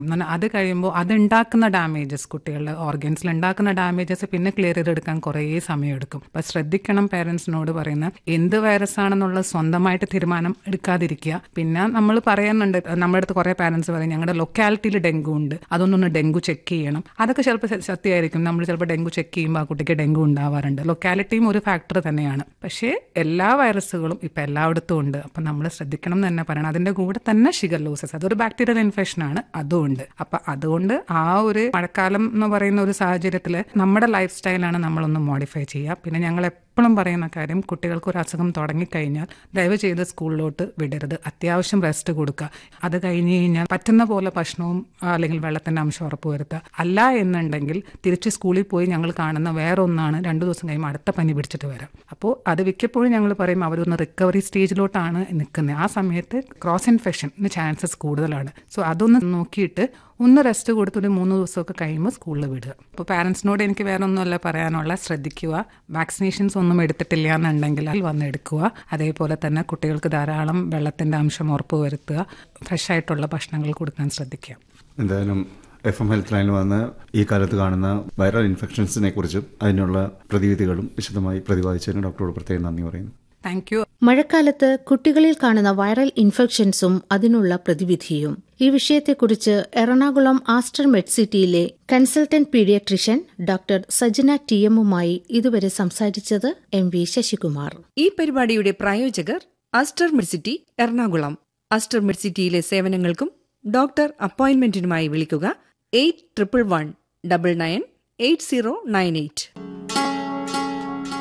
എന്നാൽ അത് കഴിയുമ്പോൾ അതുണ്ടാക്കുന്ന ഡാമേജസ് കുട്ടികളുടെ ഓർഗൻസിൽ ഉണ്ടാക്കുന്ന ഡാമേജസ് പിന്നെ ക്ലിയർ ചെയ്തെടുക്കാൻ കുറേ സമയമെടുക്കും അപ്പം ശ്രദ്ധിക്കണം പേരൻസിനോട് പറയുന്ന എന്ത് വൈറസ് ആണെന്നുള്ളത് സ്വന്തമായിട്ട് തീരുമാനം എടുക്കാതിരിക്കുക പിന്നെ നമ്മൾ പറയുന്നുണ്ട് നമ്മുടെ അടുത്ത് കുറേ പാരൻസ് പറയും ഞങ്ങളുടെ ലൊക്കാലിറ്റിയിൽ ഡെങ്കു ഉണ്ട് അതൊന്നൊന്ന് ഡെങ്കു ചെക്ക് ചെയ്യണം അതൊക്കെ ചിലപ്പോൾ സ- സത്യമായിരിക്കും നമ്മൾ ചിലപ്പോൾ ഡെങ്കു ചെക്ക് ചെയ്യുമ്പോൾ ആ കുട്ടിക്ക് ഡെങ്കു ഉണ്ടാവാറുണ്ട് ലൊക്കാലിറ്റിയും ഒരു ഫാക്ടർ തന്നെയാണ് പക്ഷേ എല്ലാ വൈറസുകളും ഇപ്പം എല്ലായിടത്തും ഉണ്ട് അപ്പം നമ്മൾ ശ്രദ്ധിക്കണം എന്ന് തന്നെ പറയണം അതിൻ്റെ കൂടെ തന്നെ ഷിഗല്ലോസസ് അതൊരു ബാക്ടീരിയൽ ഇൻഫെക്ഷൻ ആണ് അതും ഉണ്ട് അപ്പം അതുകൊണ്ട് ആ ഒരു മഴക്കാലം എന്ന് പറയുന്ന ഒരു സാഹചര്യത്തിൽ നമ്മുടെ ലൈഫ് സ്റ്റൈലാണ് നമ്മളൊന്ന് മോഡിഫൈ ചെയ്യുക പിന്നെ ഞങ്ങൾ എപ്പോഴും പറയുന്ന കാര്യം കുട്ടികൾക്ക് ഒരു അസുഖം തുടങ്ങിക്കഴിഞ്ഞാൽ ദയവ് ചെയ്ത് സ്കൂളിലോട്ട് വിടരുത് അത്യാവശ്യം റെസ്റ്റ് കൊടുക്കുക അത് കഴിഞ്ഞ് കഴിഞ്ഞാൽ പറ്റുന്ന പോലെ ഭക്ഷണവും ആ, അല്ലെങ്കിൽ വെള്ളത്തിന്റെ അംശം ഉറപ്പുവരുത്തുക അല്ല എന്നുണ്ടെങ്കിൽ തിരിച്ച് സ്കൂളിൽ പോയി ഞങ്ങൾ കാണുന്ന വേറെ ഒന്നാണ് രണ്ടു ദിവസം കഴിയുമ്പോൾ അടുത്ത പനി പിടിച്ചിട്ട് വരാം അപ്പോൾ അത് മിക്കപ്പോഴും ഞങ്ങൾ പറയും അവരൊന്ന് റിക്കവറി സ്റ്റേജിലോട്ടാണ് നിൽക്കുന്നത് ആ സമയത്ത് ക്രോസ് ഇൻഫെക്ഷന് ചാൻസസ് കൂടുതലാണ് സോ അതൊന്ന് നോക്കിയിട്ട് ഒന്ന് റെസ്റ്റ് കൊടുത്ത് ഒരു മൂന്ന് ദിവസമൊക്കെ കഴിയുമ്പോൾ സ്കൂളിൽ വിടുക അപ്പോൾ പാരൻസിനോട് എനിക്ക് വേറെ ഒന്നുമല്ല പറയാനുള്ള ശ്രദ്ധിക്കുക വാക്സിനേഷൻസ് ഒന്നും എടുത്തിട്ടില്ല എന്നുണ്ടെങ്കിൽ അതിൽ വന്ന് എടുക്കുക അതേപോലെ തന്നെ കുട്ടികൾക്ക് ധാരാളം വെള്ളത്തിൻ്റെ അംശം ഉറപ്പുവരുത്തുക ഫ്രഷ് ആയിട്ടുള്ള ഭക്ഷണങ്ങൾ കൊടുക്കാൻ ശ്രദ്ധിക്കുക എന്തായാലും എഫ് എം ഹെൽത്ത് ലൈനിൽ വന്ന് ഈ കാലത്ത് കാണുന്ന വൈറൽ ഇൻഫെക്ഷൻസിനെ കുറിച്ചും അതിനുള്ള പ്രതിവിധികളും വിശദമായി പ്രതിപാദിച്ചതിന് ഡോക്ടറോട് പ്രത്യേകം നന്ദി പറയുന്നു താങ്ക് യു മഴക്കാലത്ത് കുട്ടികളിൽ കാണുന്ന വൈറൽ ഇൻഫെക്ഷൻസും അതിനുള്ള പ്രതിവിധിയും ഈ വിഷയത്തെക്കുറിച്ച് എറണാകുളം ആസ്റ്റർ മെഡ്സിറ്റിയിലെ consultant pediatrician doctor Sajana T എമ്മുമായി ഇതുവരെ സംസാരിച്ചത് എം വി ശശികുമാർ ഈ പരിപാടിയുടെ പ്രായോജകർ അസ്റ്റർ മിഡ്സിറ്റി എറണാകുളം അസ്റ്റർ മിഡ്സിറ്റിയിലെ സേവനങ്ങൾക്കും ഡോക്ടർ അപ്പോയിന്റ്മെന്റിനുമായി വിളിക്കുക eight triple one double nine eight zero nine eight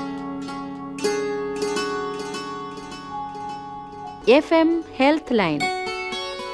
F M health line